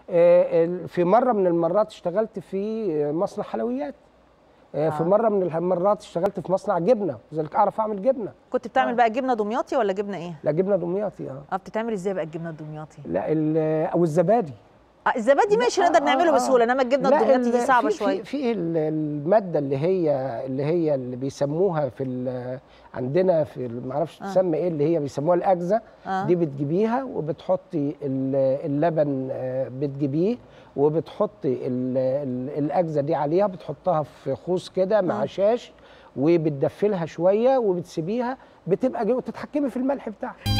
آه، ال- في مره من المرات اشتغلت في آه، مصنع حلويات آه، في آه. مره من المرات اشتغلت في مصنع جبنه لذلك اعرف اعمل جبنه كنت بتعمل بقى جبنه دمياطي ولا جبنه ايه لا جبنه دمياطي اه اه بتتعمل ازاي بقى الجبنه الدمياطي لا ال- او الزبادي اه الزبادي ماشي نقدر آه، نعمله آه، بسهوله آه. انما الجبنه لا، الدمياطي دي ال- صعبه في- شويه في في ال- الماده اللي هي اللي هي اللي بيسموها في ال- عندنا في ال- معرفش آه. تسمى ايه اللي هي بيسموها الاجزه آه. دي بتجيبيها وبتحطي ال- اللبن آه، بتجيبيه وبتحطي ال- ال- الاجزه دي عليها بتحطها في خوص كده مع آه. شاش وبتدفلها شويه وبتسيبيها بتبقى جو- تتحكمي في الملح بتاعها